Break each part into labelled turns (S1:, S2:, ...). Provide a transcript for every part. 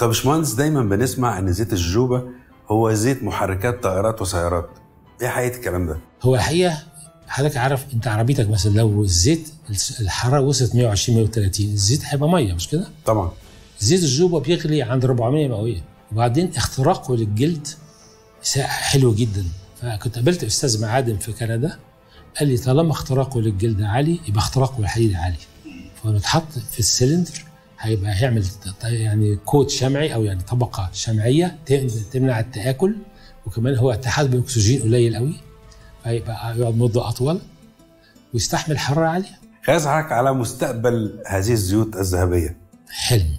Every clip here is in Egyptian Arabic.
S1: طب باشمهندس دايما بنسمع ان زيت الجوجوبا هو زيت محركات طائرات وسيارات ايه حقيقه الكلام ده
S2: هو الحقيقه حضرتك عارف انت عربيتك مثلا لو الزيت الحراره وصلت 120 130 الزيت هيبقى ميه مش كده؟
S1: طبعا
S2: زيت الجوبا بيغلي عند 400 مئويه وبعدين اختراقه للجلد حلو جدا فكنت قابلت استاذ معادن في كندا قال لي طالما اختراقه للجلد عالي يبقى اختراقه للحديد عالي فلما اتحط في السلندر هيبقى هيعمل يعني كود شمعي او يعني طبقه شمعيه تمنع التاكل وكمان هو اتحاد بالاكسجين قليل قوي فيبقى يقعد مده اطول ويستحمل حراره عاليه
S1: خايز حضرتك على مستقبل هذه الزيوت الذهبيه
S2: حلم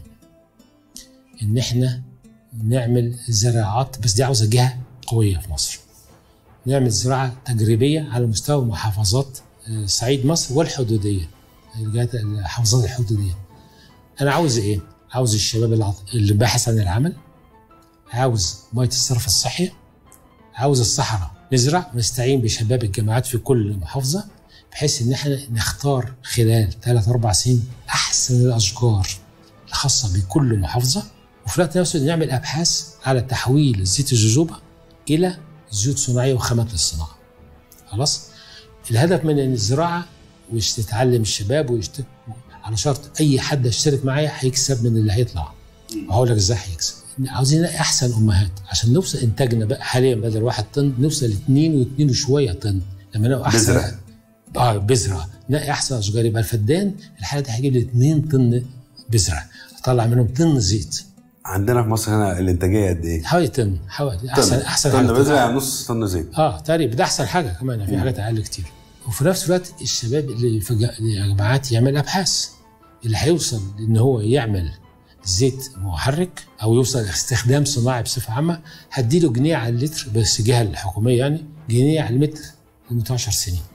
S2: ان احنا نعمل زراعات بس دي عاوزه جهه قويه في مصر نعمل زراعه تجريبيه على مستوى محافظات صعيد مصر والحدوديه الجهات المحافظات الحدوديه انا عاوز ايه عاوز الشباب اللي باحث عن العمل عاوز ميه الصرف الصحي عاوز الصحراء نزرع ونستعين بشباب الجامعات في كل محافظه بحيث ان احنا نختار خلال ثلاث اربع سنين احسن الاشجار الخاصه بكل محافظه وفي الوقت نفسه نعمل ابحاث على تحويل زيت الجوجوبا الى زيوت صناعيه وخامات للصناعه. خلاص؟ الهدف من الزراعه وش تتعلم الشباب ويشت... على شرط اي حد يشترك معايا هيكسب من اللي هيطلع. وهقول لك ازاي هيكسب. عاوزين احسن امهات عشان نوصل انتاجنا بقى حاليا بدل واحد طن نوصل لاثنين واثنين وشويه طن لما نبقى احسن
S1: بذرة.
S2: اه بذره نلاقي احسن اشجار يبقى الفدان الحاله دي هيجيب لي 2 طن بذره اطلع منهم طن زيت
S1: عندنا في مصر هنا الانتاجيه قد ايه؟
S2: حوالي طن حوالي احسن
S1: طن.
S2: احسن
S1: طن
S2: حاجه
S1: بذره
S2: تطلع.
S1: يعني نص طن زيت
S2: اه تقريبا ده احسن حاجه كمان في حاجات اقل كتير وفي نفس الوقت الشباب اللي في جا- الجامعات يعمل ابحاث اللي هيوصل ان هو يعمل زيت محرك او يوصل لاستخدام صناعي بصفه عامه هديله جنيه على اللتر بس الجهه الحكوميه يعني جنيه على المتر لمده 10 سنين